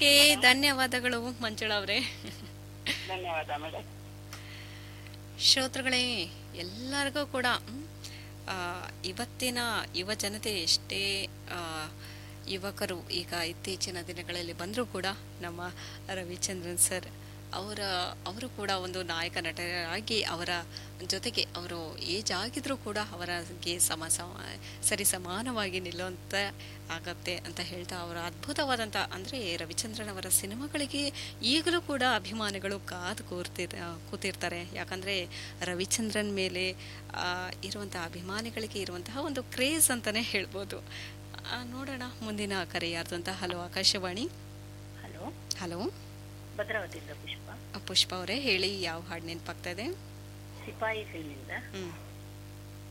okay ಧನ್ಯವಾದಗಳು ಮಂಜುಳಾ ಅವರೇ ಧನ್ಯವಾದ ಮೇಡಮ್ ಶ್ರೋತೃಗಳೇ ಎಲ್ಲರಿಗೂ ಕೂಡ ಮ್, ಆ, ಇವತ್ತಿನ ಯುವ ಜನತೆ ಎಷ್ಟೇ ಆ, ಯುವಕರು ಈಗ ಇತ್ತೀಚಿನ ದಿನಗಳಲ್ಲಿ ಬಂದರೂ ಕೂಡ ನಮ್ಮ ರವಿಚಂದ್ರನ್ ಸರ್ ಅವರ ಅವರು ಕೂಡ ಒಂದು ನಾಯಕ ನಟರಾಗಿ ಅವರ ಜೊತೆಗೆ ಅವರು ಏಜ್ ಆಗಿದ್ರೂ ಕೂಡ ಅವರಿಗೆ ಸಮ ಸಮ ಸರಿ ಸಮಾನವಾಗಿ ನಿಲ್ಲುವಂತ ಆಗತ್ತೆ ಅಂತ ಹೇಳ್ತಾ ಅವರ ಅದ್ಭುತವಾದಂಥ ಅಂದರೆ ರವಿಚಂದ್ರನ್ ಅವರ ಸಿನಿಮಾಗಳಿಗೆ ಈಗಲೂ ಕೂಡ ಅಭಿಮಾನಿಗಳು ಕಾದು ಕೂರ್ತಿರ್ ಕೂತಿರ್ತಾರೆ ಯಾಕಂದರೆ ರವಿಚಂದ್ರನ್ ಮೇಲೆ ಆ, ಇರುವಂಥ ಅಭಿಮಾನಿಗಳಿಗೆ ಇರುವಂತಹ ಒಂದು ಕ್ರೇಜ್ ಅಂತಲೇ ಹೇಳ್ಬೋದು ಆ, ನೋಡೋಣ ಮುಂದಿನ ಕರೆ ಯಾರ್ದು ಅಂತ ಹಲೋ ಆಕಾಶವಾಣಿ ಹಲೋ ಹಲೋ ಭದ್ರಾವತಿಯಿಂದ ಪುಷ್ಪ ಪುಷ್ಪ ಅವರೇ ಹೇಳಿ ಯಾವ ಹಾಡು ನೆನಪಾಗ್ತಾ ಇದೆ ಸಿಪಾಯಿ ಫಿಲ್ಮಿಂದ ಹ್ಞೂ